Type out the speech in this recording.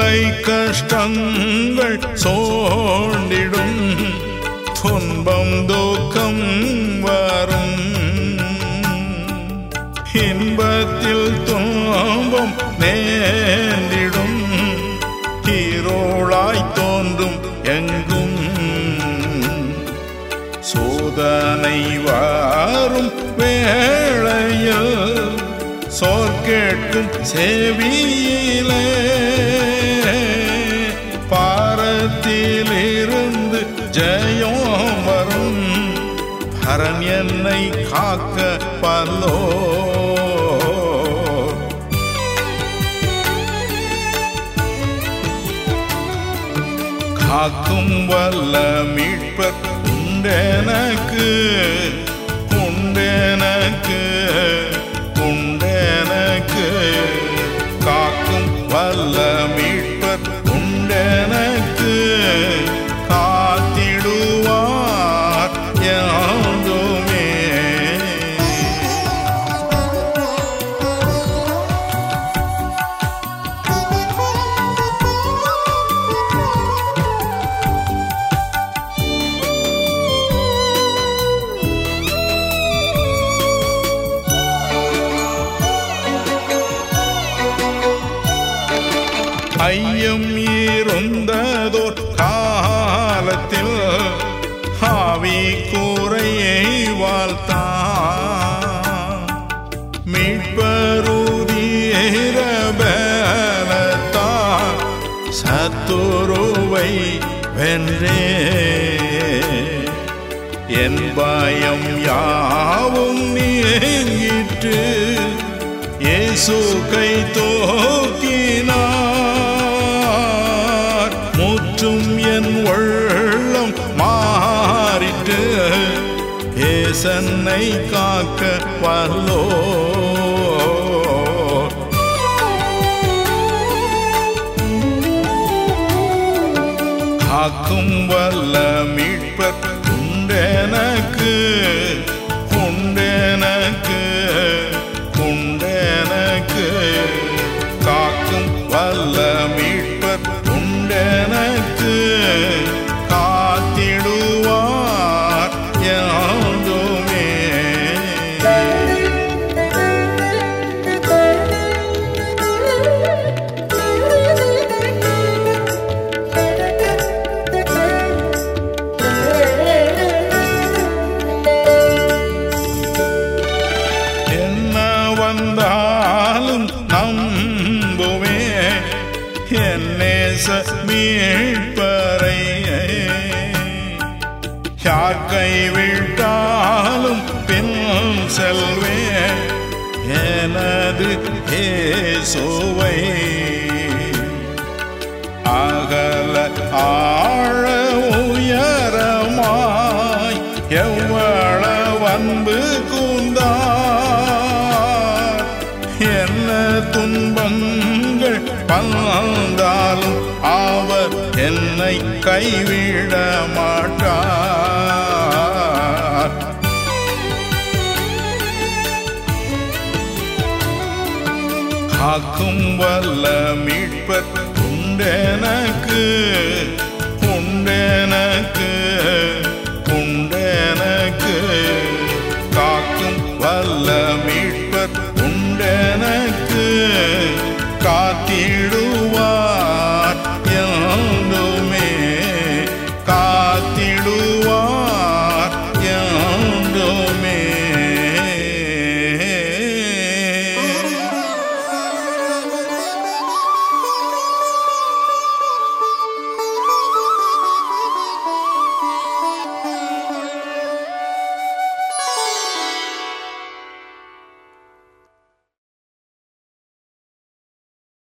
தொல்லை கஷ்டங்கள் சோண்டிடும் துன்பம் துக்கம் வரும் இன்பத்தில் துன்பம் நேர்ந்திடும் இருளாய் தோன்றும் எங்கும் சோதனை வாரும் வேளையில் சோர் கேட்கும் செவியிலே பாரத்திலிருந்து ஜெயம் வரும் ஹரன் என்னை காக்க பல்லோ காக்கும் வல்ல மீட்பர் உண்டெனக்கு உண்டெனக்கு உண்டெனக்கு காக்கும் வல்ல மீட்பர் உண்டெனக்கு காத்திடுவார் யாதுமே ஐயம் இருந்ததோர் காலத்தில் ஆவி கூரையை வாழ்த்தான் மீட்பருதீரபலத்தான் சத்துருவை வென்றே என் பயம் யாவும் நீங்கிற்று இயேசு கை தூக்கினார் முற்றும் என் உள்ளம் மாறிட்டு ஏசன்னை காக்க வல்லோ காக்கும் வல்ல மீட்பர் உண்டெனக்கு உண்டெனக்கு உண்டெனக்கு காக்கும் வல்ல மீட்பர் உண்டெனக்கு காத்திடுவார் யாதுமே என்ன வந்தாலும் நம்புவே என்னேச மீட்பறை யார் கைவிட்டாலும் பின் செல்வே எனது ஏசோவை அகல ஆழ உயரமாய் எவ்வளவு அன்பு கூந்தார் என்ன துன்பங்கள் வந்தாலும் அவர் என்னை கைவிட மாட்டார் காக்கும் வல்ல மீட்பர் உண்டெனக்கு